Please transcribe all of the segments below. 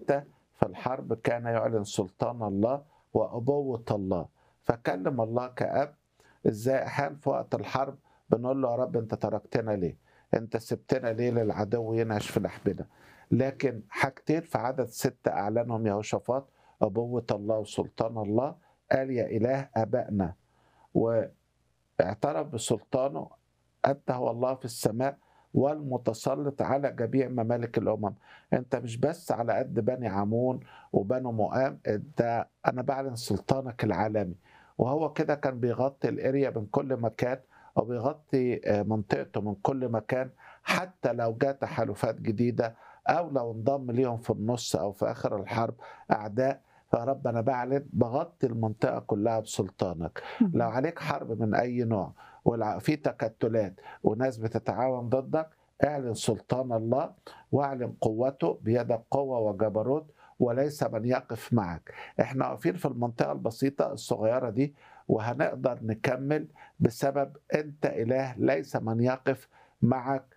امتى في الحرب كان يعلن سلطان الله وابوه الله فكلم الله كاب ازاي احيانا في وقت الحرب بنقول له يا رب انت تركتنا ليه انت سبتنا ليه للعدو ينعش في لحمنا لكن حاجتين في عدد ستة أعلنهم يهوشافاط أبوة الله وسلطان الله قال يا إله آبائنا واعترف بسلطانه أنت هو الله في السماء والمتسلط على جميع ممالك الأمم أنت مش بس على قد بني عمون وبنو مؤام أنت أنا بعلن سلطانك العالمي وهو كده كان بيغطي الاريا من كل مكان وبيغطي منطقته من كل مكان حتى لو جاء تحالفات جديدة أو لو انضم ليهم في النص أو في آخر الحرب أعداء فرب أنا بعلن بغطي المنطقة كلها بسلطانك لو عليك حرب من أي نوع وفي تكتلات وناس بتتعاون ضدك اعلن سلطان الله واعلن قوته بيدك قوة وجبروت وليس من يقف معك احنا واقفين في المنطقة البسيطة الصغيرة دي وهنقدر نكمل بسبب انت اله ليس من يقف معك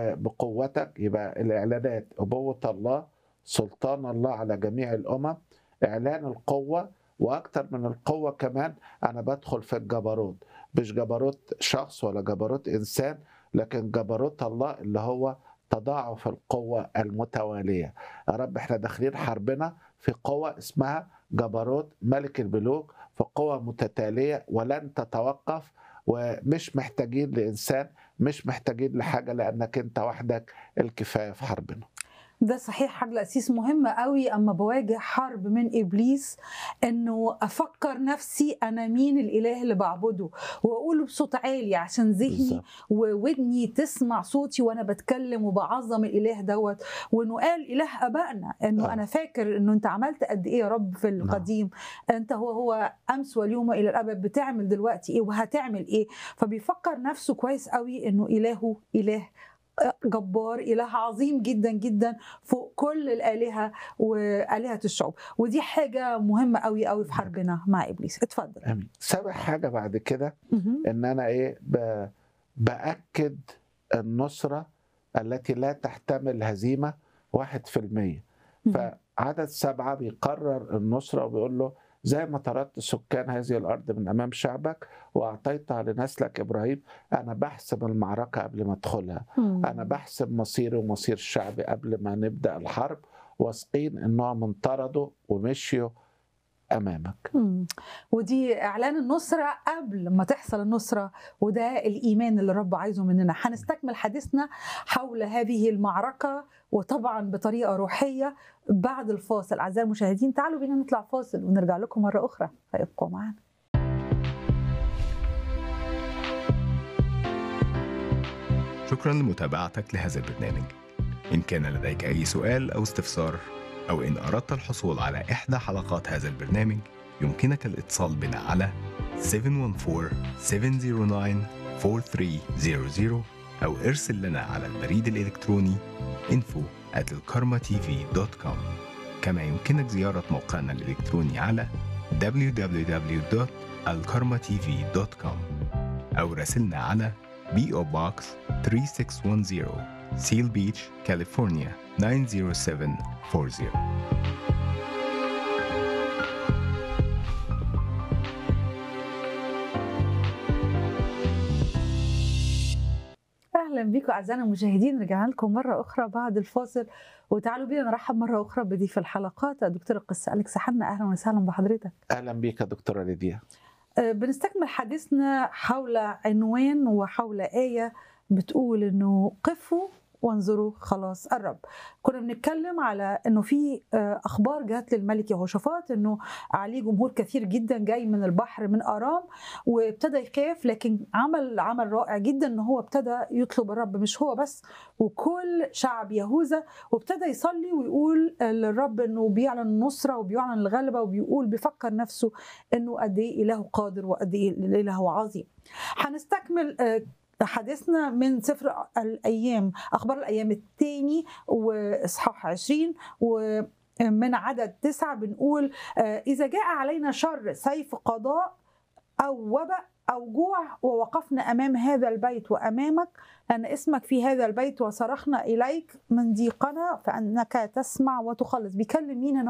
وبقوتك يبقى الاعلانات ابوة الله سلطان الله على جميع الامم اعلان القوة واكتر من القوة كمان انا بدخل في الجبروت مش جبروت شخص ولا جبروت انسان لكن جبروت الله اللي هو تضاعف القوة المتوالية يا رب احنا داخلين حربنا في قوة اسمها جبروت ملك الملوك في قوة متتالية ولن تتوقف ومش محتاجين لإنسان مش محتاجين لحاجة لأنك أنت وحدك الكفاية في حربنا ده صحيح حاج الأسيس مهم قوي أما بواجه حرب من إبليس إنه أفكر نفسي أنا مين الإله اللي بعبده وأقوله بصوت عالي عشان ذهني وودني تسمع صوتي وأنا بتكلم وبعظم الإله دوت وإنه قال إله آبائنا إنه آه. أنا فاكر إنه أنت عملت قد إيه يا رب في القديم أنت هو هو أمس واليوم وإلى الأبد بتعمل دلوقتي إيه وهتعمل إيه فبيفكر نفسه كويس قوي إنه إلهه إله جبار إله عظيم جدا جدا فوق كل الآلهة وآلهة الشعوب ودي حاجة مهمة قوي قوي في حربنا مع إبليس اتفضل امين سابع حاجه بعد كده مهم. ان انا ايه ب... باكد النصره التي لا تحتمل هزيمه واحد في المية مهم. فعدد سبعة بيقرر النصرة وبيقول له زي ما طردت سكان هذه الأرض من أمام شعبك وأعطيتها لنسلك إبراهيم أنا بحسب المعركة قبل ما أدخلها مم. أنا بحسب مصيري ومصير شعبي قبل ما نبدأ الحرب واثقين إنهم انطردوا ومشيوا أمامك مم. ودي اعلان النصره قبل ما تحصل النصره وده الايمان اللي الرب عايزه مننا هنستكمل حديثنا حول هذه المعركه وطبعا بطريقه روحيه بعد الفاصل اعزائي المشاهدين تعالوا بينا نطلع فاصل ونرجع لكم مره اخرى فيبقوا معانا شكرا لمتابعتك لهذا البرنامج إن كان لديك أي سؤال أو استفسار أو إن أردت الحصول على إحدى حلقات هذا البرنامج يمكنك الاتصال بنا على 714-709-4300 أو ارسل لنا على البريد الإلكتروني info at الكارما-tv.com كما يمكنك زيارة موقعنا الإلكتروني على www.alkarmatv.com أو راسلنا على PO Box 3610 Seal Beach, California 90740 اهلا بيكم اعزائنا المشاهدين رجعنا لكم مره اخرى بعد الفاصل وتعالوا بينا نرحب مره اخرى بضيف الحلقات الدكتور القس اليكس حنا اهلا وسهلا بحضرتك أهلا بيك يا دكتورة ليديا آه، بنستكمل حديثنا حول عنوان وحول آية بتقول إنه قفوا وانظروا خلاص الرب كنا بنتكلم على انه في آه، اخبار جات للملك يهوشافاط انه عليه جمهور كثير جدا جاي من البحر من ارام وابتدى يخاف لكن عمل عمل رائع جدا ان هو ابتدى يطلب الرب مش هو بس وكل شعب يهوذا وابتدى يصلي ويقول للرب انه بيعلن النصره وبيعلن الغلبه وبيقول بيفكر نفسه انه قد ايه اله قادر وقد ايه الاله عظيم. هنستكمل آه، حديثنا من سفر الايام اخبار الايام الثاني واصحاح 20 ومن عدد تسعة بنقول آه، اذا جاء علينا شر سيف قضاء او وباء أو جوع ووقفنا أمام هذا البيت وأمامك لأن اسمك في هذا البيت وصرخنا إليك من ضيقنا فأنك تسمع وتخلص بيكلم مين هنا